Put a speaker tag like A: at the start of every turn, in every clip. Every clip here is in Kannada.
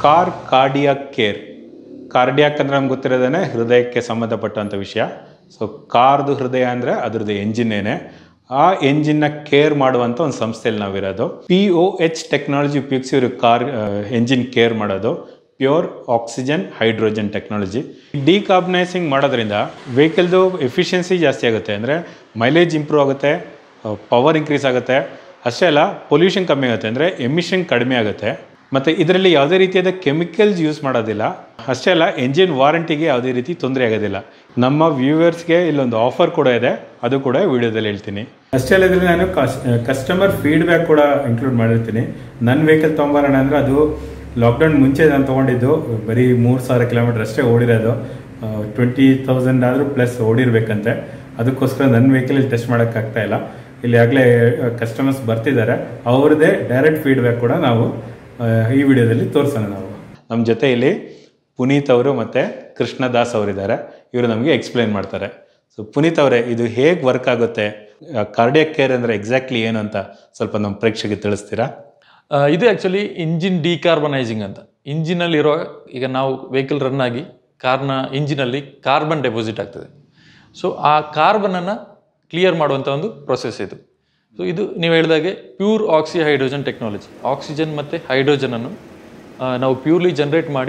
A: ಕಾರ್ ಕಾರ್ಡಿಯಾಕ್ ಕೇರ್ ಕಾರ್ಡಿಯಾಕ್ ಅಂದ್ರೆ ನಮ್ಗೆ ಗೊತ್ತಿರೋದೇನೆ ಹೃದಯಕ್ಕೆ ಸಂಬಂಧಪಟ್ಟಂಥ ವಿಷಯ ಸೊ ಕಾರ್ದು ಹೃದಯ ಅಂದರೆ ಅದ್ರದ್ದು ಎಂಜಿನ್ನೇನೆ ಆ ಎಂಜಿನ್ನ ಕೇರ್ ಮಾಡುವಂಥ ಒಂದು ಸಂಸ್ಥೆಯಲ್ಲಿ ನಾವಿರೋದು ಪಿ ಒ ಎಚ್ ಟೆಕ್ನಾಲಜಿ ಉಪಯೋಗಿಸಿ ಇವರು ಕಾರ್ ಎಂಜಿನ್ ಕೇರ್ ಮಾಡೋದು pure oxygen hydrogen technology decarbonising ಮಾಡೋದ್ರಿಂದ ವೆಹಿಕಲ್ದು ಎಫಿಷಿಯನ್ಸಿ ಜಾಸ್ತಿ ಆಗುತ್ತೆ ಅಂದರೆ ಮೈಲೇಜ್ ಇಂಪ್ರೂವ್ ಆಗುತ್ತೆ ಪವರ್ ಇನ್ಕ್ರೀಸ್ ಆಗುತ್ತೆ ಅಷ್ಟೇ ಅಲ್ಲ ಪೊಲ್ಯೂಷನ್ ಕಮ್ಮಿ ಆಗುತ್ತೆ ಅಂದರೆ ಎಮಿಷನ್ ಕಡಿಮೆ ಆಗುತ್ತೆ ಮತ್ತು ಇದರಲ್ಲಿ ಯಾವುದೇ ರೀತಿಯಾದ ಕೆಮಿಕಲ್ಸ್ ಯೂಸ್ ಮಾಡೋದಿಲ್ಲ ಅಷ್ಟೇ ಅಲ್ಲ ಎಂಜಿನ್ ವಾರಂಟಿಗೆ ಯಾವುದೇ ರೀತಿ ತೊಂದರೆ ಆಗೋದಿಲ್ಲ ನಮ್ಮ ವ್ಯೂವರ್ಸ್ಗೆ ಇಲ್ಲೊಂದು ಆಫರ್ ಕೂಡ ಇದೆ ಅದು ಕೂಡ ವಿಡಿಯೋದಲ್ಲಿ ಹೇಳ್ತೀನಿ ಅಷ್ಟೇ ಅಲ್ಲದ್ರೆ ನಾನು ಕಸ್ಟಮರ್ ಫೀಡ್ಬ್ಯಾಕ್ ಕೂಡ ಇನ್ಕ್ಲೂಡ್ ಮಾಡಿರ್ತೀನಿ ನನ್ನ ವೆಹಿಕಲ್ ತೊಗೊಂಬರೋಣ ಅಂದರೆ ಅದು ಲಾಕ್ಡೌನ್ ಮುಂಚೆ ನಾನು ತೊಗೊಂಡಿದ್ದು ಬರೀ ಮೂರು ಸಾವಿರ ಕಿಲೋಮೀಟರ್ ಅಷ್ಟೇ ಓಡಿರೋದು ಟ್ವೆಂಟಿ ತೌಸಂಡ್ ಆದರೂ ಪ್ಲಸ್ ಓಡಿರ್ಬೇಕಂತೆ ಅದಕ್ಕೋಸ್ಕರ ನನ್ನ ವೆಹಿಕಲಲ್ಲಿ ಟೆಸ್ಟ್ ಮಾಡೋಕ್ಕಾಗ್ತಾ ಇಲ್ಲ ಇಲ್ಲಿ ಆಗಲೇ ಕಸ್ಟಮರ್ಸ್ ಬರ್ತಿದ್ದಾರೆ ಅವ್ರದ್ದೇ ಡೈರೆಕ್ಟ್ ಫೀಡ್ಬ್ಯಾಕ್ ಕೂಡ ನಾವು ಆ, ಈ ವಿಡಿಯೋದಲ್ಲಿ ತೋರಿಸೋಣ ನಾವು ನಮ್ಮ ಜೊತೆ ಇಲ್ಲಿ ಪುನೀತ್ ಅವರು ಮತ್ತು ಕೃಷ್ಣದಾಸ್ ಅವರಿದ್ದಾರೆ ಇವರು ನಮಗೆ ಎಕ್ಸ್ಪ್ಲೈನ್ ಮಾಡ್ತಾರೆ ಸೊ ಪುನೀತ್ ಅವರೇ ಇದು ಹೇಗೆ ವರ್ಕ್ ಆಗುತ್ತೆ ಕಾರ್ಡಿಯಕ್ ಕೇರ್ ಅಂದರೆ ಎಕ್ಸಾಕ್ಟ್ಲಿ ಏನು ಅಂತ ಸ್ವಲ್ಪ ನಮ್ಮ ಪ್ರೇಕ್ಷಕರಿಗೆ ತಿಳಿಸ್ತೀರಾ
B: ಆ, ಇದು ಆ್ಯಕ್ಚುಲಿ ಇಂಜಿನ್ ಡಿಕಾರ್ಬನೈಸಿಂಗ್ ಅಂತ ಇಂಜಿನಲ್ಲಿರೋ ಈಗ ನಾವು ವೆಹಿಕಲ್ ರನ್ ಆಗಿ ಕಾರ್ನ ಇಂಜಿನಲ್ಲಿ ಕಾರ್ಬನ್ ಡೆಪಾಸಿಟ್ ಆಗ್ತದೆ ಸೊ ಆ ಕಾರ್ಬನನ್ನು ಕ್ಲಿಯರ್ ಮಾಡುವಂಥ ಒಂದು ಪ್ರೊಸೆಸ್ ಇದು ಸೊ ಇದು ನೀವು ಹೇಳಿದಾಗೆ pure oxy hydrogen technology oxygen ಮತ್ತು ಹೈಡ್ರೋಜನನ್ನು ಆ, ನಾವು ಪ್ಯೂರ್ಲಿ ಜನ್ರೇಟ್ ಮಾಡಿ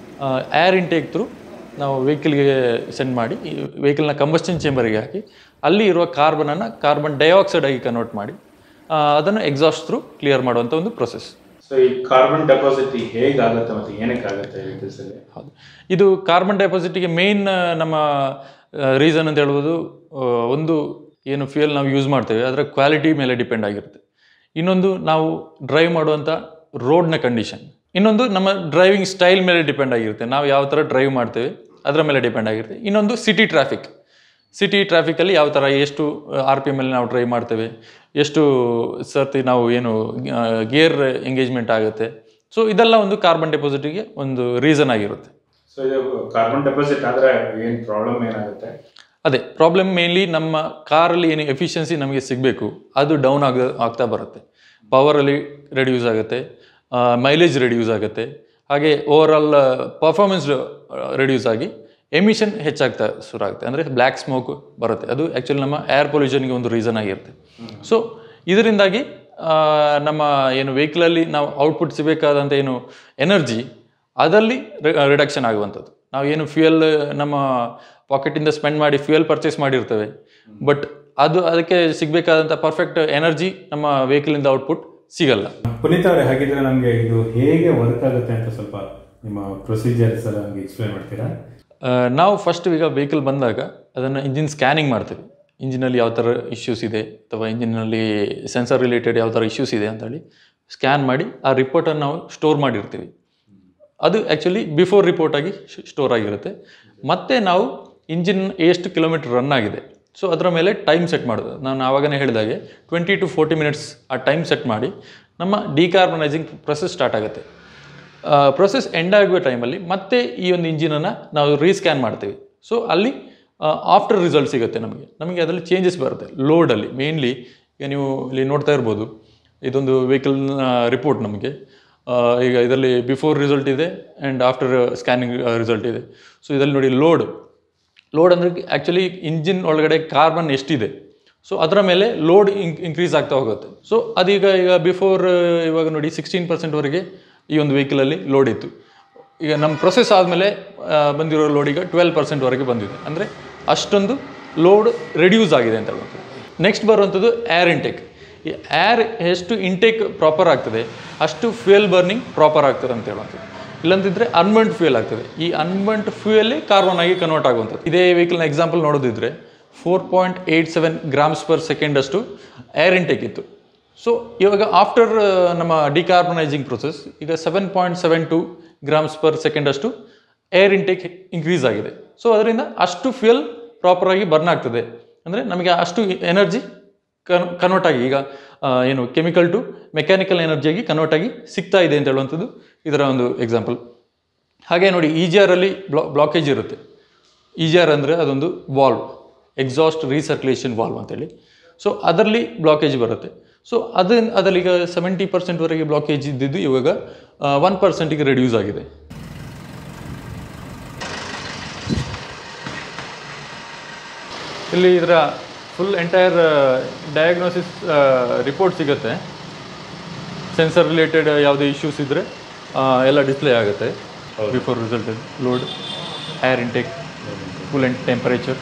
B: ಏರ್ ಇಂಟೇಕ್ ಥ್ರೂ ನಾವು ವೆಹಿಕಲ್ಗೆ ಸೆಂಡ್ ಮಾಡಿ ಈ ವೆಹಿಕಲ್ನ ಕಂಬಸ್ಟನ್ ಚೇಂಬರ್ಗೆ ಹಾಕಿ ಅಲ್ಲಿ ಇರುವ ಕಾರ್ಬನನ್ನು ಕಾರ್ಬನ್ ಡೈಆಕ್ಸೈಡ್ ಆಗಿ ಕನ್ವರ್ಟ್ ಮಾಡಿ ಆ, ಅದನ್ನು ಎಕ್ಸಾಸ್ಟ್ ಥ್ರೂ ಕ್ಲಿಯರ್ ಮಾಡುವಂಥ ಒಂದು ಪ್ರೊಸೆಸ್
A: ಸೊ ಈ ಕಾರ್ಬನ್ ಡೆಪಾಸಿಟ್ ಹೇಗಾಗುತ್ತೆ ಮತ್ತು ಏನಕ್ಕೆ ಆಗುತ್ತೆ ವೆಹಿಕಲ್ಸಲ್ಲಿ
B: ಹೌದು ಇದು ಕಾರ್ಬನ್ ಡೆಪಾಸಿಟಿಗೆ ಮೇನ್ ನಮ್ಮ ರೀಸನ್ ಅಂತ ಹೇಳ್ಬೋದು ಆ, ಒಂದು ಏನು ಫ್ಯೂಯಲ್ ನಾವು ಯೂಸ್ ಮಾಡ್ತೇವೆ ಅದರ ಕ್ವಾಲಿಟಿ ಮೇಲೆ ಡಿಪೆಂಡ್ ಆಗಿರುತ್ತೆ ಇನ್ನೊಂದು ನಾವು ಡ್ರೈವ್ ಮಾಡುವಂಥ ರೋಡ್ನ ಕಂಡೀಷನ್ ಇನ್ನೊಂದು ನಮ್ಮ ಡ್ರೈವಿಂಗ್ ಸ್ಟೈಲ್ ಮೇಲೆ ಡಿಪೆಂಡ್ ಆಗಿರುತ್ತೆ ನಾವು ಯಾವ ಥರ ಡ್ರೈವ್ ಮಾಡ್ತೇವೆ ಅದರ ಮೇಲೆ ಡಿಪೆಂಡ್ ಆಗಿರುತ್ತೆ ಇನ್ನೊಂದು ಸಿಟಿ ಟ್ರಾಫಿಕ್ ಸಿಟಿ ಟ್ರಾಫಿಕಲ್ಲಿ ಯಾವ ಥರ ಎಷ್ಟು ಆರ್ ಪಿ ಎಮ್ಮಲ್ಲಿ ನಾವು ಡ್ರೈವ್ ಮಾಡ್ತೇವೆ ಎಷ್ಟು ಸರ್ತಿ ನಾವು ಏನು ಗೇರ್ ಎಂಗೇಜ್ಮೆಂಟ್ ಆಗುತ್ತೆ ಸೊ ಇದೆಲ್ಲ ಒಂದು ಕಾರ್ಬನ್ ಡೆಪಾಸಿಟಿಗೆ ಒಂದು ರೀಸನ್ ಆಗಿರುತ್ತೆ
A: ಸೊ ಇದು ಕಾರ್ಬನ್ ಡೆಪಾಸಿಟ್ ಆದರೆ ಏನು ಪ್ರಾಬ್ಲಮ್ ಏನಾಗುತ್ತೆ
B: ಅದೇ ಪ್ರಾಬ್ಲಮ್ ಮೇನ್ಲಿ ನಮ್ಮ ಕಾರಲ್ಲಿ ಏನು ಎಫಿಷಿಯನ್ಸಿ ನಮಗೆ ಸಿಗಬೇಕು ಅದು ಡೌನ್ ಆಗ ಆಗ್ತಾ ಬರುತ್ತೆ ಪವರಲ್ಲಿ ರೆಡ್ಯೂಸ್ ಆಗುತ್ತೆ ಮೈಲೇಜ್ ರೆಡ್ಯೂಸ್ ಆಗುತ್ತೆ ಹಾಗೆ ಓವರ್ ಆಲ್ ಪರ್ಫಾರ್ಮೆನ್ಸ್ ರೆಡ್ಯೂಸ್ ಆಗಿ ಎಮಿಷನ್ ಹೆಚ್ಚಾಗ್ತಾ ಶುರು ಆಗುತ್ತೆ ಅಂದರೆ ಬ್ಲ್ಯಾಕ್ ಸ್ಮೋಕ್ ಬರುತ್ತೆ ಅದು ಆ್ಯಕ್ಚುಲಿ ನಮ್ಮ ಏರ್ ಪೊಲ್ಯೂಷನ್ಗೆ ಒಂದು ರೀಸನ್ ಆಗಿರುತ್ತೆ ಸೊ ಇದರಿಂದಾಗಿ ಆ, ನಮ್ಮ ಏನು ವೆಹಿಕಲಲ್ಲಿ ನಾವು ಔಟ್ಪುಟ್ ಸಿಗಬೇಕಾದಂಥ ಏನು ಎನರ್ಜಿ ಅದಲ್ಲಿ ರಿಡಕ್ಷನ್ ಆಗುವಂಥದ್ದು ನಾವು ಏನು ಫ್ಯೂಯಲ್ ನಮ್ಮ ಪಾಕೆಟಿಂದ ಸ್ಪೆಂಡ್ ಮಾಡಿ ಫ್ಯೂಯಲ್ ಪರ್ಚೇಸ್ ಮಾಡಿರ್ತೇವೆ ಬಟ್ ಅದು ಅದಕ್ಕೆ ಸಿಗಬೇಕಾದಂಥ ಪರ್ಫೆಕ್ಟ್ ಎನರ್ಜಿ ನಮ್ಮ ವೆಹಿಕಲಿಂದ ಔಟ್ಪುಟ್ ಸಿಗಲ್ಲ
A: ಪುನೀತ್ ಅವರೇ ಹಾಗಿದ್ರೆ ನಮಗೆ ಇದು ಹೇಗೆ ವರ್ಕ್ ಆಗುತ್ತೆ ಅಂತ ಸ್ವಲ್ಪ ನಿಮ್ಮ ಪ್ರೊಸೀಜರ್ಸ್ ಎಲ್ಲ ನಮಗೆ ಎಕ್ಸ್ಪ್ಲೈನ್ ಮಾಡ್ತೀರಾ
B: ಆ, ನಾವು ಫಸ್ಟ್ ಈಗ ವೆಹಿಕಲ್ ಬಂದಾಗ ಅದನ್ನು ಇಂಜಿನ್ ಸ್ಕ್ಯಾನಿಂಗ್ ಮಾಡ್ತೀವಿ ಇಂಜಿನಲ್ಲಿ ಯಾವ ಥರ ಇಶ್ಯೂಸ್ ಇದೆ ಅಥವಾ ಇಂಜಿನಲ್ಲಿ ಸೆನ್ಸರ್ ರಿಲೇಟೆಡ್ ಯಾವ ಥರ ಇಶ್ಯೂಸ್ ಇದೆ ಅಂತೇಳಿ ಸ್ಕ್ಯಾನ್ ಮಾಡಿ ಆ ರಿಪೋರ್ಟನ್ನು ನಾವು ಸ್ಟೋರ್ ಮಾಡಿರ್ತೀವಿ ಅದು ಆ್ಯಕ್ಚುಲಿ ಬಿಫೋರ್ ರಿಪೋರ್ಟ್ ಆಗಿ ಸ್ಟೋರ್ ಆಗಿರುತ್ತೆ ಮತ್ತೆ ನಾವು ಇಂಜಿನ್ ಎಷ್ಟು ಕಿಲೋಮೀಟರ್ ರನ್ ಆಗಿದೆ ಸೊ ಅದರ ಮೇಲೆ ಟೈಮ್ ಸೆಟ್ ಮಾಡೋದು ನಾನು ಆವಾಗನೇ ಹೇಳಿದಾಗೆ ಟ್ವೆಂಟಿ ಟು ಫೋರ್ಟಿ ಮಿನಿಟ್ಸ್ ಆ ಟೈಮ್ ಸೆಟ್ ಮಾಡಿ ನಮ್ಮ ಡಿಕಾರ್ಬನೈಸಿಂಗ್ ಪ್ರೊಸೆಸ್ ಸ್ಟಾರ್ಟ್ ಆಗುತ್ತೆ ಪ್ರೊಸೆಸ್ ಎಂಡ್ ಆಗುವ ಟೈಮಲ್ಲಿ ಮತ್ತೆ ಈ ಒಂದು ಇಂಜಿನನ್ನು ನಾವು ರೀಸ್ಕ್ಯಾನ್ ಮಾಡ್ತೀವಿ ಸೊ ಅಲ್ಲಿ ಆಫ್ಟರ್ ರಿಸಲ್ಟ್ ಸಿಗುತ್ತೆ ನಮಗೆ ನಮಗೆ ಅದರಲ್ಲಿ ಚೇಂಜಸ್ ಬರುತ್ತೆ ಲೋಡಲ್ಲಿ ಮೇನ್ಲಿ ಈಗ ನೀವು ಇಲ್ಲಿ ನೋಡ್ತಾ ಇರ್ಬೋದು ಇದೊಂದು ವೆಹಿಕಲ್ನ ರಿಪೋರ್ಟ್ ನಮಗೆ ಆ, ಈಗ ಇದರಲ್ಲಿ ಬಿಫೋರ್ ರಿಸಲ್ಟ್ ಇದೆ ಆ್ಯಂಡ್ ಆಫ್ಟರ್ ಸ್ಕ್ಯಾನಿಂಗ್ ರಿಸಲ್ಟ್ ಇದೆ ಸೊ ಇದರಲ್ಲಿ ನೋಡಿ ಲೋಡ್ ಲೋಡ್ ಅಂದರೆ ಆ್ಯಕ್ಚುಲಿ ಇಂಜಿನ್ ಒಳಗಡೆ ಕಾರ್ಬನ್ ಎಷ್ಟಿದೆ ಸೊ ಅದರ ಮೇಲೆ ಲೋಡ್ ಇನ್ಕ್ರೀಸ್ ಆಗ್ತಾ ಹೋಗುತ್ತೆ ಸೊ ಅದೀಗ ಈಗ ಬಿಫೋರ್ ಇವಾಗ ನೋಡಿ ಸಿಕ್ಸ್ಟೀನ್ ಪರ್ಸೆಂಟ್ವರೆಗೆ ಈ ಒಂದು ವೆಹಿಕಲಲ್ಲಿ ಲೋಡ್ ಇತ್ತು ಈಗ ನಮ್ಮ ಪ್ರೊಸೆಸ್ ಆದಮೇಲೆ ಬಂದಿರೋ ಲೋಡ್ ಈಗ ಟ್ವೆಲ್ ಪರ್ಸೆಂಟ್ವರೆಗೆ ಬಂದಿದೆ ಅಂದರೆ ಅಷ್ಟೊಂದು ಲೋಡ್ ರೆಡ್ಯೂಸ್ ಆಗಿದೆ ಅಂತ ಹೇಳುವಂಥದ್ದು ನೆಕ್ಸ್ಟ್ ಬರುವಂಥದ್ದು ಏರ್ ಇಂಟೇಕ್ ಈ ಏರ್ ಎಷ್ಟು ಇಂಟೇಕ್ ಪ್ರಾಪರ್ ಆಗ್ತದೆ ಅಷ್ಟು ಫ್ಯೂಯಲ್ ಬರ್ನಿಂಗ್ ಪ್ರಾಪರ್ ಆಗ್ತದೆ ಅಂತ ಹೇಳುವಂಥದ್ದು ಇಲ್ಲಂತಿದ್ರೆ ಅನ್ಬಂಟ್ ಫ್ಯೂಯಲ್ ಆಗ್ತದೆ ಈ ಅನ್ಬಂಟ್ ಫ್ಯೂಯಲ್ಲೇ ಕಾರ್ಬನ್ ಆಗಿ ಕನ್ವರ್ಟ್ ಆಗುವಂಥದ್ದು ಇದೇ ವೆಹಿಕಲ್ನ ಎಕ್ಸಾಂಪಲ್ ನೋಡೋದಿದ್ರೆ four point eight seven grams per second ಅಷ್ಟು ಏರ್ ಇಂಟೇಕ್ ಇತ್ತು ಸೊ ಇವಾಗ ಆಫ್ಟರ್ ನಮ್ಮ ಡಿಕಾರ್ಬನೈಸಿಂಗ್ ಪ್ರೊಸೆಸ್ ಈಗ seven point seven two grams per second ಅಷ್ಟು ಏರ್ ಇಂಟೇಕ್ ಇನ್ಕ್ರೀಸ್ ಆಗಿದೆ ಸೊ ಅದರಿಂದ ಅಷ್ಟು ಫ್ಯೂಯಲ್ ಪ್ರಾಪರಾಗಿ ಬರ್ನ್ ಆಗ್ತದೆ ಅಂದರೆ ನಮಗೆ ಅಷ್ಟು ಎನರ್ಜಿ ಕನ್ ಕನ್ವರ್ಟ್ ಆಗಿ ಈಗ ಆ, ಏನು ಕೆಮಿಕಲ್ ಟು ಮೆಕ್ಯಾನಿಕಲ್ ಎನರ್ಜಿಯಾಗಿ ಕನ್ವರ್ಟ್ ಆಗಿ ಸಿಗ್ತಾ ಇದೆ ಅಂತ ಹೇಳುವಂಥದ್ದು ಇದರ ಒಂದು ಎಕ್ಸಾಂಪಲ್ ಹಾಗೆ ನೋಡಿ ಇ ಜಿ ಆರಲ್ಲಿ ಬ್ಲಾ ಬ್ಲಾಕೇಜ್ ಇರುತ್ತೆ ಇ ಜಿ ಆರ್ ಅಂದರೆ ಅದೊಂದು ವಾಲ್ವ್ ಎಕ್ಸಾಸ್ಟ್ ರೀಸರ್ಕ್ಯುಲೇಷನ್ ವಾಲ್ವ್ ಅಂತೇಳಿ ಸೊ ಅದರಲ್ಲಿ ಬ್ಲಾಕೇಜ್ ಬರುತ್ತೆ ಸೊ ಅದು ಅದರಲ್ಲಿ ಈಗ ಸೆವೆಂಟಿ ಪರ್ಸೆಂಟ್ವರೆಗೆ ಬ್ಲಾಕೇಜ್ ಇದ್ದಿದ್ದು ಇವಾಗ ಒನ್ ಪರ್ಸೆಂಟಿಗೆ ರೆಡ್ಯೂಸ್ ಆಗಿದೆ ಇಲ್ಲಿ ಇದರ ಫುಲ್ ಎಂಟೈರ್ ಡಯಾಗ್ನೋಸಿಸ್ ರಿಪೋರ್ಟ್ ಸಿಗುತ್ತೆ ಸೆನ್ಸರ್ ರಿಲೇಟೆಡ್ ಯಾವುದೇ ಇಶ್ಯೂಸ್ ಇದ್ದರೆ ಎಲ್ಲ ಡಿಸ್ಪ್ಲೇ ಆಗುತ್ತೆ before result load air intake coolant temperature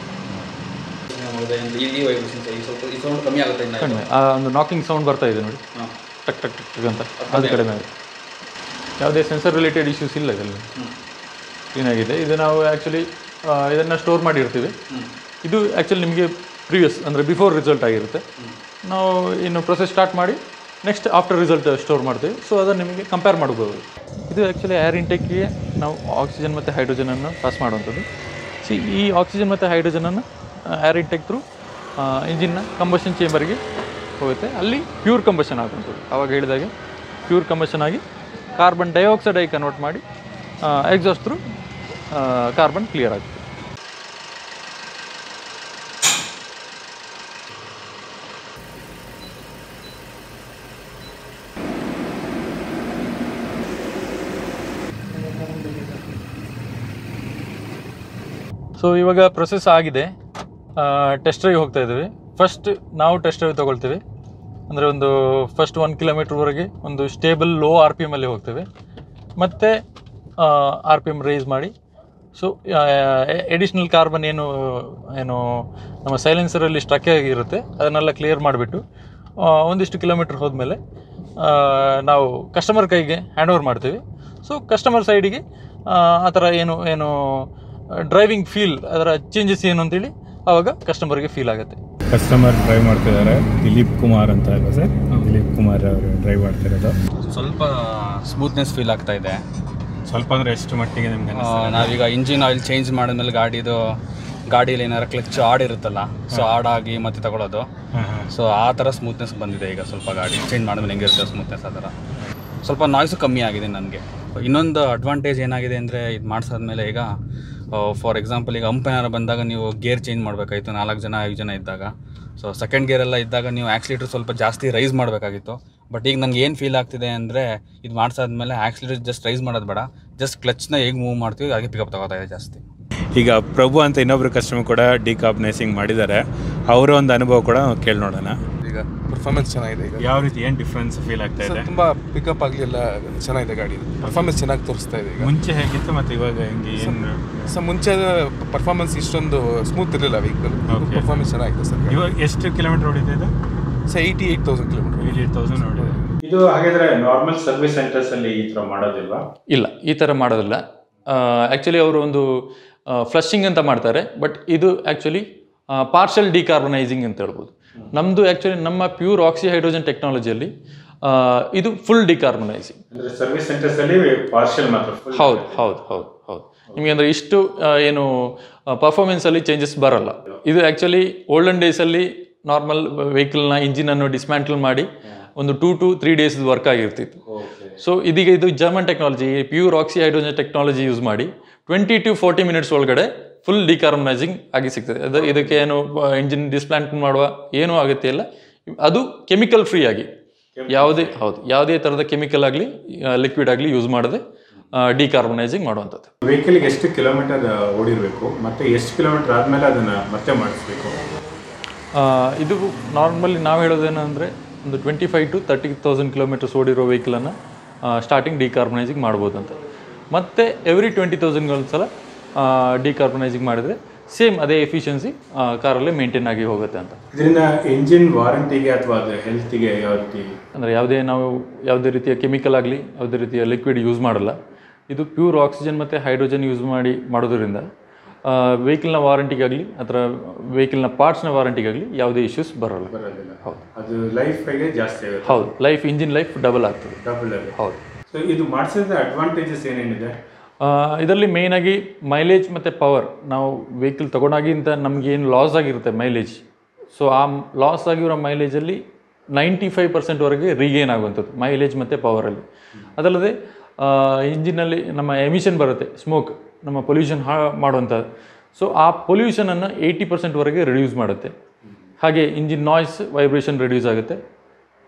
C: ಈ ಈ ವೈಬ್ರೇಷನ್ಸ್ ಈ ಸ್ವಲ್ಪ ಈ ಸೌಂಡ್ ಕಮ್ಮಿ ಆಗುತ್ತೆ ಇನ್ನು
B: ಕಡಿಮೆ ಆ ಒಂದು ನಾಕಿಂಗ್ ಸೌಂಡ್ ಬರ್ತಾ ಇದೆ ನೋಡಿ
C: ಹಾಂ
B: ಟಕ್ ಟಕ್ ಟಕ್ ಟಕ್ ಅಂತ ಅದು ಕಡಿಮೆ ಆಗಿದೆ ಯಾವುದೇ ಸೆನ್ಸರ್ ರಿಲೇಟೆಡ್ ಇಶ್ಯೂಸ್ ಇಲ್ಲ ಇದರಲ್ಲಿ ಕ್ಲೀನಾಗಿದೆ ಇದು ನಾವು ಆ್ಯಕ್ಚುಲಿ ಇದನ್ನು ಸ್ಟೋರ್ ಮಾಡಿರ್ತೀವಿ ಇದು ಆ್ಯಕ್ಚುಲಿ ನಿಮಗೆ ಪ್ರೀವಿಯಸ್ ಅಂದರೆ ಬಿಫೋರ್ ರಿಸಲ್ಟ್ ಆಗಿರುತ್ತೆ ನಾವು ಇನ್ನು ಪ್ರೊಸೆಸ್ ಸ್ಟಾರ್ಟ್ ಮಾಡಿ ನೆಕ್ಸ್ಟ್ ಆಫ್ಟರ್ ರಿಸಲ್ಟ್ ಸ್ಟೋರ್ ಮಾಡ್ತೀವಿ ಸೊ ಅದನ್ನು ನಿಮಗೆ ಕಂಪೇರ್ ಮಾಡ್ಬೋದು ಇದು ಆ್ಯಕ್ಚುಲಿ ಏರ್ ಇಂಟೇಕ್ಗೆ ನಾವು ಆಕ್ಸಿಜನ್ ಮತ್ತು ಹೈಡ್ರೋಜನನ್ನು ಪಾಸ್ ಮಾಡುವಂಥದ್ದು ಸಿ ಈ ಆಕ್ಸಿಜನ್ ಮತ್ತು ಹೈಡ್ರೋಜನನ್ನು ಏರ್ ಇಂಟೇಕ್ ಥ್ರೂ ಇಂಜಿನ್ನ ಕಂಬಷನ್ ಚೇಂಬರ್ಗೆ ಹೋಗುತ್ತೆ ಅಲ್ಲಿ ಪ್ಯೂರ್ ಕಂಬಷನ್ ಆಗುವಂಥದ್ದು ಆವಾಗ ಹೇಳಿದಾಗೆ ಪ್ಯೂರ್ ಕಂಬಷನ್ ಆಗಿ ಕಾರ್ಬನ್ ಡೈಆಕ್ಸೈಡ್ ಆಗಿ ಕನ್ವರ್ಟ್ ಮಾಡಿ ಎಕ್ಸಾಸ್ಟ್ ಥ್ರೂ ಕಾರ್ಬನ್ ಕ್ಲಿಯರ್ ಆಗುತ್ತೆ ಸೊ ಇವಾಗ ಪ್ರೊಸೆಸ್ ಆಗಿದೆ ಟೆಸ್ಟ್ ಡ್ರೈವ್ ಹೋಗ್ತಾ ಇದ್ದೀವಿ ಫಸ್ಟ್ ನಾವು ಟೆಸ್ಟ್ ಡ್ರೈವ್ ತೊಗೊಳ್ತೀವಿ ಅಂದರೆ ಒಂದು ಫಸ್ಟ್ ಒನ್ ಕಿಲೋಮೀಟ್ರ್ವರೆಗೆ ಒಂದು ಸ್ಟೇಬಲ್ ಲೋ ಆರ್ ಪಿ ಎಮ್ಮಲ್ಲಿ ಹೋಗ್ತೇವೆ ಮತ್ತು ಆರ್ ಪಿ ಎಮ್ ರೈಸ್ ಮಾಡಿ ಸೊ ಎಡಿಷ್ನಲ್ ಕಾರ್ಬನ್ ಏನು ಏನು ನಮ್ಮ ಸೈಲೆನ್ಸರಲ್ಲಿ ಸ್ಟ್ರಕ್ ಆಗಿರುತ್ತೆ ಅದನ್ನೆಲ್ಲ ಕ್ಲಿಯರ್ ಮಾಡಿಬಿಟ್ಟು ಒಂದಿಷ್ಟು ಕಿಲೋಮೀಟ್ರ್ ಹೋದ್ಮೇಲೆ ಆ, ನಾವು ಕಸ್ಟಮರ್ ಕೈಗೆ ಹ್ಯಾಂಡ್ ಓವರ್ ಮಾಡ್ತೀವಿ ಸೊ ಕಸ್ಟಮರ್ ಸೈಡಿಗೆ ಆ ಥರ ಏನು ಏನು ಡ್ರೈವಿಂಗ್ ಫೀಲ್ ಅದರ ಚೇಂಜಸ್ ಏನು ಅಂತೇಳಿ ಆವಾಗ ಕಸ್ಟಮರ್ಗೆ ಫೀಲ್ ಆಗುತ್ತೆ
A: ಕಸ್ಟಮರ್ ಡ್ರೈವ್ ಮಾಡ್ತಿದ್ದಾರೆ ದಿಲೀಪ್ ಕುಮಾರ್ ಅಂತ ಅಲ್ವಾ ಸರ್ ದಿಲೀಪ್ ಕುಮಾರ್ ಅವರು ಡ್ರೈವ್ ಮಾಡ್ತಿರೋದು
C: ಸ್ವಲ್ಪ ಸ್ಮೂತ್ನೆಸ್ ಫೀಲ್ ಆಗ್ತಾ ಇದೆ
A: ಸ್ವಲ್ಪ ಅಂದ್ರೆ ಎಷ್ಟು ಮಟ್ಟಿಗೆ ನಿಮ್ಗೆ
C: ಆ, ನಾವೀಗ ಇಂಜಿನ್ ಆಯಿಲ್ ಚೇಂಜ್ ಮಾಡಿದ್ಮೇಲೆ ಗಾಡಿದು ಗಾಡೀಲಿ ಏನಾರ ಕ್ಲಚ್ ಆಡಿರುತ್ತಲ್ಲ ಸೊ ಆಡಾಗಿ ಮತ್ತೆ ತಗೊಳ್ಳೋದು
A: ಹಾಂ ಹಾಂ
C: ಸೊ ಆ ಥರ ಸ್ಮೂತ್ನೆಸ್ ಬಂದಿದೆ ಈಗ ಸ್ವಲ್ಪ ಗಾಡಿ ಚೇಂಜ್ ಮಾಡಿದ್ಮೇಲೆ ಹೆಂಗಿರುತ್ತೆ ಸ್ಮೂತ್ನೆಸ್ ಆ ಥರ ಸ್ವಲ್ಪ ನಾಯ್ಸು ಕಮ್ಮಿ ಆಗಿದೆ ನನಗೆ ಇನ್ನೊಂದು ಅಡ್ವಾಂಟೇಜ್ ಏನಾಗಿದೆ ಅಂದರೆ ಇದು ಮಾಡಿಸಾದ್ಮೇಲೆ ಈಗ ಫಾರ್ ಎಕ್ಸಾಂಪಲ್ ಈಗ ಅಂಪ್ ಏನಾರು ಬಂದಾಗ ನೀವು ಗೇರ್ ಚೇಂಜ್ ಮಾಡಬೇಕಾಗಿತ್ತು ನಾಲ್ಕು ಜನ ಐದು ಜನ ಇದ್ದಾಗ ಸೊ ಸೆಕೆಂಡ್ ಗೇರೆಲ್ಲ ಇದ್ದಾಗ ನೀವು ಆಕ್ಸಿಲೇಟರ್ ಸ್ವಲ್ಪ ಜಾಸ್ತಿ ರೈಸ್ ಮಾಡಬೇಕಾಗಿತ್ತು ಬಟ್ ಈಗ ನನಗೆ ಏನು ಫೀಲ್ ಆಗ್ತಿದೆ ಅಂದರೆ ಇದು ಮಾಡಿಸಾದ್ಮೇಲೆ ಆಕ್ಸಿಲೇಟರ್ ಜಸ್ಟ್ ರೈಸ್ ಮಾಡೋದು ಬೇಡ ಜಸ್ಟ್ ಕ್ಲಚ್ನ ಹೇಗೆ ಮೂವ್ ಮಾಡ್ತೀವಿ ಹಾಗೆ ಪಿಕಪ್ ತಗೋತಾ ಇದೆ ಜಾಸ್ತಿ
A: ಈಗ ಪ್ರಭು ಅಂತ ಇನ್ನೊಬ್ರು ಕಸ್ಟಮರ್ ಕೂಡ ಡಿಕಾರ್ಬನೈಸಿಂಗ್ ಮಾಡಿದ್ದಾರೆ ಅವರ ಒಂದು ಅನುಭವ ಕೂಡ ಕೇಳಿ ನೋಡೋಣ
D: ಈಗ ಪರ್ಫಾರ್ಮೆನ್ಸ್ ಚೆನ್ನಾಗಿದೆ ಈಗ
A: ಯಾವ ರೀತಿ ಏನು ಡಿಫ್ರೆನ್ಸ್ ಫೀಲ್ ಆಗ್ತಾ ಇದೆ
D: ತುಂಬ ಪಿಕಪ್ ಆಗಲಿ ಎಲ್ಲ ಚೆನ್ನಾಗಿದೆ ಗಾಡಿ ಪರ್ಫಾರ್ಮೆನ್ಸ್ ಚೆನ್ನಾಗಿ ತೋರಿಸ್ತಾ ಇದೆ ಈಗ
A: ಮುಂಚೆ ಹೇಗಿತ್ತು ಮತ್ತೆ ಇವಾಗ ಹೆಂಗೆ ಏನು
D: ಸೊ ಮುಂಚೆ ಪರ್ಫಾರ್ಮೆನ್ಸ್ ಇಷ್ಟೊಂದು ಸ್ಮೂತ್ ಇರಲಿಲ್ಲ ವೆಹಿಕಲ್
A: Okay.
D: ಪರ್ಫಾರ್ಮೆನ್ಸ್ ಚೆನ್ನಾಗಿದೆ ಸರ್
A: ಇವಾಗ ಎಷ್ಟು ಕಿಲೋಮೀಟರ್ ಹೊಡಿತಾ ಇದೆ
D: so eighty eight thousand kilometre
A: eighty thousand ಹೊಡಿದೆ ಇದು ಹಾಗಾದ್ರೆ ನಾರ್ಮಲ್ ಸರ್ವಿಸ್ ಸೆಂಟರ್ಸ್ ಅಲ್ಲಿ ಈ ತರ ಮಾಡೋದಿಲ್ವಾ
B: ಇಲ್ಲ ಈ ಥರ ಮಾಡೋದಿಲ್ಲ ಆ್ಯಕ್ಚುಲಿ ಅವರು ಒಂದು ಫ್ಲಶಿಂಗ್ ಅಂತ ಮಾಡ್ತಾರೆ ಬಟ್ ಇದು ಆ್ಯಕ್ಚುಲಿ ಪಾರ್ಷಲ್ ಡಿಕಾರ್ಬನೈಸಿಂಗ್ ಅಂತ ಹೇಳ್ಬೋದು ನಮ್ಮದು ಆ್ಯಕ್ಚುಲಿ ನಮ್ಮ ಪ್ಯೂರ್ ಆಕ್ಸಿ ಹೈಡ್ರೋಜನ್ ಟೆಕ್ನಾಲಜಿಯಲ್ಲಿ ಇದು ಫುಲ್ ಡಿಕಾರ್ಬನೈಸಿಂಗ್
A: ಅಂದ್ರೆ ಸರ್ವಿಸ್ ಸೆಂಟರ್ಸ್ ಅಲ್ಲಿ ಪಾರ್ಷಿಯಲ್ ಮಾತ್ರ full
B: ಹೌದು ಹೌದು ಹೌದು ಹೌದು ನಿಮಗೆ ಅಂದರೆ ಇಷ್ಟು ಆ, ಏನು ಪರ್ಫಾರ್ಮೆನ್ಸಲ್ಲಿ ಚೇಂಜಸ್ ಬರಲ್ಲ ಇದು ಆ್ಯಕ್ಚುಲಿ ಓಲ್ಡನ್ ಡೇಸಲ್ಲಿ ನಾರ್ಮಲ್ ವೆಹಿಕಲ್ನ ಇಂಜಿನನ್ನು ಡಿಸ್ಮ್ಯಾಂಟಲ್ ಮಾಡಿ ಒಂದು two to three days work ಆಗಿರ್ತಿತ್ತು ಸೊ ಇದೀಗ ಇದು German technology pure oxy hydrogen technology use ಮಾಡಿ ಟ್ವೆಂಟಿ ಟು ಫೋರ್ಟಿ ಮಿನಿಟ್ಸ್ ಒಳಗಡೆ ಫುಲ್ ಡಿಕಾರ್ಬನೈಸಿಂಗ್ ಆಗಿ ಸಿಗ್ತದೆ ಅದು ಇದಕ್ಕೆ ಏನು ಇಂಜಿನ್ ಡಿಸ್ಪ್ಲಾಂಟ್ ಮಾಡುವ ಏನೂ ಅಗತ್ಯ ಇಲ್ಲ ಅದು ಕೆಮಿಕಲ್ ಫ್ರೀ ಆಗಿ ಯಾವುದೇ ಹೌದು ಯಾವುದೇ ಥರದ ಕೆಮಿಕಲ್ ಆಗಲಿ ಲಿಕ್ವಿಡ್ ಆಗಲಿ ಯೂಸ್ ಮಾಡದೆ ಡಿಕಾರ್ಬನೈಸಿಂಗ್ ಮಾಡುವಂಥದ್ದು
A: ವೆಹಿಕಲ್ಗೆ ಎಷ್ಟು ಕಿಲೋಮೀಟರ್ ಓಡಿರಬೇಕು ಮತ್ತೆ ಎಷ್ಟು ಕಿಲೋಮೀಟರ್ ಆದ್ಮೇಲೆ ಅದನ್ನ ಮತ್ತೆ ಮಾಡಿಸ್ಬೇಕು
B: ಆ, ಇದು ನಾರ್ಮಲಿ ನಾವು ಹೇಳೋದೇನೆಂದರೆ ಒಂದು twenty five to thirty thousand kilometres ಓಡಿರೋ ವೆಹಿಕಲನ್ನು ಸ್ಟಾರ್ಟಿಂಗ್ ಡಿಕಾರ್ಬನೈಸಿಂಗ್ ಮಾಡ್ಬೋದು ಅಂತ ಮತ್ತು ಎವ್ರಿ ಟ್ವೆಂಟಿ ತೌಸಂಡ್ ಸಲ ಡಿಕಾರ್ಬನೈಸಿಂಗ್ ಮಾಡಿದರೆ ಸೇಮ್ ಅದೇ ಎಫಿಷಿಯನ್ಸಿ ಕಾರಲ್ಲೇ ಮೇಂಟೈನ್ ಆಗಿ ಹೋಗುತ್ತೆ ಅಂತ
A: ಇದರಿಂದ ಎಂಜಿನ್ ವಾರಂಟಿಗೆ ಅಥವಾ ಅದು ಹೆಲ್ತ್ಗೆ ಯಾವ ರೀತಿ
B: ಅಂದರೆ ಯಾವುದೇ ನಾವು ಯಾವುದೇ ರೀತಿಯ ಕೆಮಿಕಲ್ ಆಗಲಿ ಯಾವುದೇ ರೀತಿಯ ಲಿಕ್ವಿಡ್ ಯೂಸ್ ಮಾಡಲ್ಲ ಇದು ಪ್ಯೂರ್ ಆಕ್ಸಿಜನ್ ಮತ್ತು ಹೈಡ್ರೋಜನ್ ಯೂಸ್ ಮಾಡಿ ಮಾಡೋದ್ರಿಂದ ವೆಹಿಕಲ್ನ ವಾರಂಟಿಗಾಗಲಿ ಅಥವಾ ವೆಹಿಕಲ್ನ ಪಾರ್ಟ್ಸ್ನ ವಾರಂಟಿಗಾಗಲಿ ಯಾವುದೇ ಇಶ್ಯೂಸ್ ಬರೋಲ್ಲ
A: ಬರೋದಿಲ್ಲ
B: ಹೌದು
A: ಅದು ಲೈಫ್ಗೆ ಜಾಸ್ತಿ ಆಗುತ್ತೆ
B: ಹೌದು ಲೈಫ್ ಇಂಜಿನ್ ಲೈಫ್ ಡಬಲ್ ಆಗ್ತದೆ
A: ಡಬಲ್ ಆಗುತ್ತೆ
B: ಹೌದು
A: ಸೊ ಇದು ಮಾಡಿಸಿದ ಅಡ್ವಾಂಟೇಜಸ್ ಏನೇನಿದೆ
B: ಇದರಲ್ಲಿ ಮೇಯ್ನಾಗಿ ಮೈಲೇಜ್ ಮತ್ತು ಪವರ್ ನಾವು ವೆಹಿಕಲ್ ತೊಗೊಂಡಾಗಿಂತ ನಮಗೇನು ಲಾಸ್ ಆಗಿರುತ್ತೆ ಮೈಲೇಜ್ ಸೊ ಆ ಲಾಸ್ ಆಗಿರೋ ಮೈಲೇಜಲ್ಲಿ ನೈಂಟಿ ಫೈವ್ ಪರ್ಸೆಂಟ್ವರೆಗೆ ರೀಗೇನ್ ಆಗುವಂಥದ್ದು ಮೈಲೇಜ್ ಮತ್ತು ಪವರಲ್ಲಿ ಅದಲ್ಲದೆ ಇಂಜಿನಲ್ಲಿ ನಮ್ಮ ಎಮಿಷನ್ ಬರುತ್ತೆ ಸ್ಮೋಕ್ ನಮ್ಮ ಪೊಲ್ಯೂಷನ್ ಹಾ ಮಾಡುವಂಥದ್ದು ಸೊ ಆ ಪೊಲ್ಯೂಷನನ್ನು ಏಯ್ಟಿ ಪರ್ಸೆಂಟ್ವರೆಗೆ ರಿಡ್ಯೂಸ್ ಮಾಡುತ್ತೆ ಹಾಗೆ ಇಂಜಿನ್ ನಾಯ್ಸ್ ವೈಬ್ರೇಷನ್ ರಿಡ್ಯೂಸ್ ಆಗುತ್ತೆ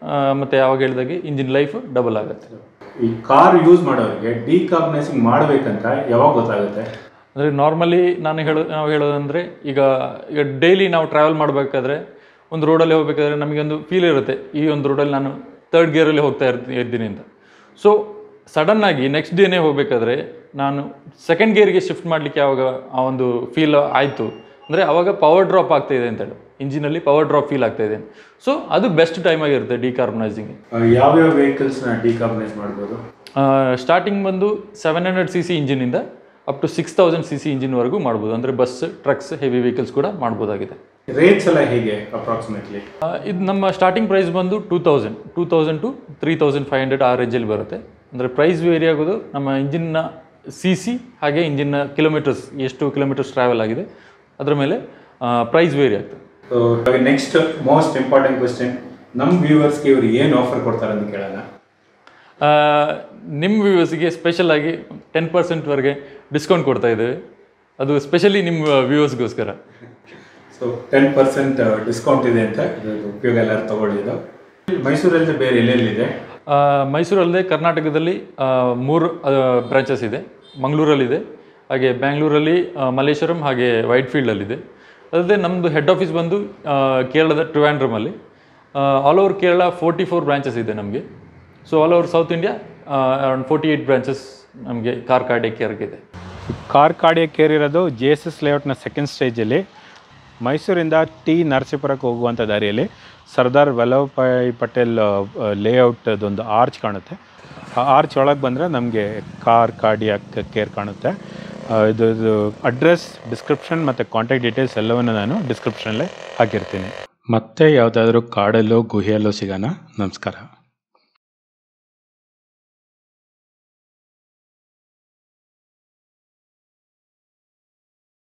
B: ಮತ್ತು ಯಾವಾಗ ಹೇಳಿದಾಗೆ ಇಂಜಿನ್ ಲೈಫ್ ಡಬಲ್ ಆಗುತ್ತೆ
A: ಈ ಕಾರ್ ಯೂಸ್ ಮಾಡೋರಿಗೆ ಡಿಕಾರ್ಬನೈಸಿಂಗ್ ಮಾಡಬೇಕಂತ ಯಾವಾಗ ಗೊತ್ತಾಗುತ್ತೆ
B: ಅಂದರೆ ನಾರ್ಮಲಿ ನಾನು ಹೇಳೋ ನಾವು ಹೇಳೋದಂದರೆ ಈಗ ಈಗ ಡೈಲಿ ನಾವು ಟ್ರಾವೆಲ್ ಮಾಡಬೇಕಾದ್ರೆ ಒಂದು ರೋಡಲ್ಲಿ ಹೋಗಬೇಕಾದ್ರೆ ನಮಗೆ ಒಂದು ಫೀಲ್ ಇರುತ್ತೆ ಈ ಒಂದು ರೋಡಲ್ಲಿ ನಾನು ತರ್ಡ್ ಗೇರಲ್ಲಿ ಹೋಗ್ತಾ ಇರ್ತೀನಿ ಇದ್ದೀನಿ ಅಂತ ಸೊ ಸಡನ್ನಾಗಿ ನೆಕ್ಸ್ಟ್ ಡೇನೇ ಹೋಗಬೇಕಾದ್ರೆ ನಾನು ಸೆಕೆಂಡ್ ಗೇರ್ಗೆ ಶಿಫ್ಟ್ ಮಾಡಲಿಕ್ಕೆ ಯಾವಾಗ ಆ ಒಂದು ಫೀಲ್ ಆಯಿತು ಅಂದರೆ ಆವಾಗ ಪವರ್ ಡ್ರಾಪ್ ಆಗ್ತಾ ಇದೆ ಅಂತೇಳಿ ಇಂಜಿನಲ್ಲಿ ಪವರ್ ಡ್ರಾಪ್ ಫೀಲ್ ಆಗ್ತಾ ಇದೆ ಸೊ ಅದು ಬೆಸ್ಟ್ ಟೈಮ್ ಆಗಿರುತ್ತೆ ಡಿಕಾರ್ಬನೈಸಿಂಗ್
A: ಯಾವ್ಯಾವ ವೆಹಿಕಲ್ಸ್ನ ಡಿಕಾರ್ಬನೈಸ್ ಮಾಡ್ಬೋದು
B: ಸ್ಟಾರ್ಟಿಂಗ್ ಬಂದು ಸೆವೆನ್ ಹಂಡ್ರೆಡ್ ಸಿ ಸಿ ಇಂಜಿನಿಂದ up to six thousand C C ಇಂಜಿನ್ವರೆಗೂ ಮಾಡ್ಬೋದು ಅಂದರೆ ಬಸ್ ಟ್ರಕ್ಸ್ ಹೆವಿ ವೆಹಿಕಲ್ಸ್ ಕೂಡ ಮಾಡ್ಬೋದಾಗಿದೆ
A: ರೇಟ್ಸ್ ಎಲ್ಲ ಹೇಗೆ ಅಪ್ರಾಕ್ಸಿಮೇಟ್ಲಿ
B: ಆ, ಇದು ನಮ್ಮ ಸ್ಟಾರ್ಟಿಂಗ್ ಪ್ರೈಸ್ ಬಂದು two thousand two thousand to three thousand five hundred ಆ ರೇಂಜಲ್ಲಿ ಬರುತ್ತೆ ಅಂದರೆ ಪ್ರೈಸ್ ವೇರಿ ಆಗೋದು ನಮ್ಮ ಇಂಜಿನ್ನ ಸಿ ಸಿ ಹಾಗೆ ಇಂಜಿನ್ನ ಕಿಲೋಮೀಟರ್ಸ್ ಎಷ್ಟು ಕಿಲೋಮೀಟರ್ಸ್ ಟ್ರಾವೆಲ್ ಆಗಿದೆ ಅದರ ಮೇಲೆ ಪ್ರೈಸ್ ವೇರಿ ಆಗ್ತದೆ
A: ನೆಕ್ಸ್ಟ್ ಮೋಸ್ಟ್ ಇಂಪಾರ್ಟೆಂಟ್ ಕ್ವಶನ್ ನಮ್ಮ ವ್ಯೂವರ್ಸ್ಗೆ ಇವರು ಏನು ಆಫರ್ ಕೊಡ್ತಾರೆ ಅಂತ ಕೇಳೋಣ
B: ಆ, ನಿಮ್ಮ ವ್ಯೂವರ್ಸ್ಗೆ ಸ್ಪೆಷಲ್ ಆಗಿ ಟೆನ್ ಪರ್ಸೆಂಟ್ವರೆಗೆ ಡಿಸ್ಕೌಂಟ್ ಕೊಡ್ತಾ ಇದ್ದೇವೆ ಅದು ಸ್ಪೆಷಲಿ ನಿಮ್ಮ ವ್ಯೂವರ್ಸ್ಗೋಸ್ಕರ
A: ಸೊ ಟೆನ್ ಪರ್ಸೆಂಟ್ ಡಿಸ್ಕೌಂಟ್ ಇದೆ ಅಂತ ಇದು ಉಪಯೋಗ ಎಲ್ಲರೂ ತಗೊಳ್ಳಿದ್ದು ಮೈಸೂರಲ್ಲಿ ಬೇರೆ ಎಲ್ಲೆಲ್ಲಿದೆ
B: ಆ, ಮೈಸೂರಲ್ಲದೆ ಕರ್ನಾಟಕದಲ್ಲಿ ಆ, ಮೂರು ಬ್ರಾಂಚಸ್ ಇದೆ ಮಂಗಳೂರಲ್ಲಿದೆ ಹಾಗೆ ಬ್ಯಾಂಗ್ಳೂರಲ್ಲಿ ಆ, ಮಲ್ಲೇಶ್ವರಂ ಹಾಗೆ ವೈಟ್ ಫೀಲ್ಡಲ್ಲಿದೆ ಅದಲ್ಲದೆ ನಮ್ಮದು ಹೆಡ್ ಆಫೀಸ್ ಬಂದು ಆ, ಕೇರಳದ ಟ್ರಿವಾಂಡ್ರಮಲ್ಲಿ all over Kerala forty four branches ಇದೆ ನಮಗೆ so all over south India around forty eight branches ನಮಗೆ ಕಾರ್ ಕಾರ್ಡೆ ಕೇರ್ಗೆ ಇದೆ
A: ಕಾರ್ ಕಾರ್ಡಿಯ ಕೇರ್ ಇರೋದು ಜೆ ಎಸ್ ಎಸ್ ಲೇಔಟ್ನ ಸೆಕೆಂಡ್ ಸ್ಟೇಜಲ್ಲಿ ಮೈಸೂರಿಂದ ಟಿ ನರಸೀಪುರಕ್ಕೆ ಹೋಗುವಂಥ ದಾರಿಯಲ್ಲಿ ಸರ್ದಾರ್ ವಲ್ಲಭಭಾಯ್ ಪಟೇಲ್ ಲೇಔಟ್ದೊಂದು ಆರ್ಚ್ ಕಾಣುತ್ತೆ ಆ ಆರ್ಚ್ ಒಳಗೆ ಬಂದರೆ ನಮಗೆ ಕಾರ್ ಕಾರ್ಡಿಯ ಕೇರ್ ಕಾಣುತ್ತೆ ಆ, ಇದು ಇದು ಅಡ್ರೆಸ್ ಡಿಸ್ಕ್ರಿಪ್ಷನ್ ಮತ್ತು ಕಾಂಟ್ಯಾಕ್ಟ್ ಡೀಟೇಲ್ಸ್ ಎಲ್ಲವನ್ನು ನಾನು ಡಿಸ್ಕ್ರಿಪ್ಷನಲ್ಲೇ ಹಾಕಿರ್ತೀನಿ ಮತ್ತೆ ಯಾವುದಾದ್ರೂ ಕಾಡಲ್ಲೋ ಗುಹೆಯಲ್ಲೋ ಸಿಗೋಣ ನಮಸ್ಕಾರ